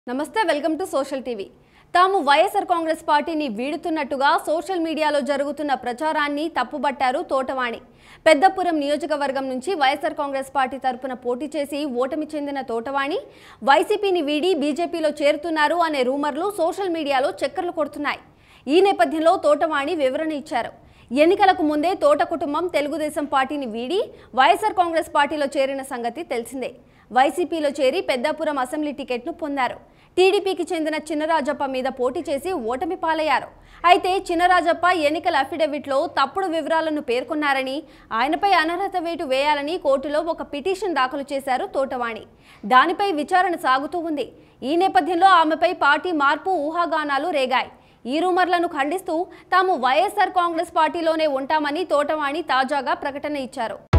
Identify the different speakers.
Speaker 1: నమస్తే welcome to social TV తాము వైఎస్ఆర్ కాంగ్రెస్ పార్టీని వీడుతున్నట్టుగా సోషల్ మీడియాలో జరుగుతున్న ప్రచారాన్ని తప్పుబట్టారు తోటవాణి పెద్దపురం నియోజకవర్గం నుంచి వైఎస్ఆర్ కాంగ్రెస్ పార్టీ తరపున పోటీ చేసి ఓటమి చెందిన తోటవాణి వైసీపీని వీడి బీజేపీలో చేరుతున్నారు అనే రూమర్లు సోషల్ మీడియాలో చక్కర్లు కొడుతున్నాయి ఈ నేపథ్యంలో తోటవాణి వివరణ ఇచ్చారు ఎన్నికలకు ముందే తోట కుటుంబం తెలుగుదేశం పార్టీని వీడి వైఎస్ఆర్ కాంగ్రెస్ పార్టీలో చేరిన సంగతి తెలిసిందే వైసీపీలో చేరి పెద్దాపురం అసెంబ్లీ టికెట్ను పొందారు టీడీపీకి చెందిన చిన్నరాజప్ప మీద పోటీ చేసి ఓటమి పాలయ్యారు అయితే చిన్నరాజప్ప ఎన్నికల అఫిడవిట్లో తప్పుడు వివరాలను పేర్కొన్నారని ఆయనపై అనర్హత వేటు వేయాలని కోర్టులో ఒక పిటిషన్ దాఖలు చేశారు తోటవాణి దానిపై విచారణ సాగుతూ ఉంది ఈ నేపథ్యంలో ఆమెపై పార్టీ మార్పు ఊహాగానాలు రేగాయి ఈ రూమర్లను ఖండిస్తూ తాము వైఎస్ఆర్ కాంగ్రెస్ పార్టీలోనే ఉంటామని తోటవాణి తాజాగా ప్రకటన ఇచ్చారు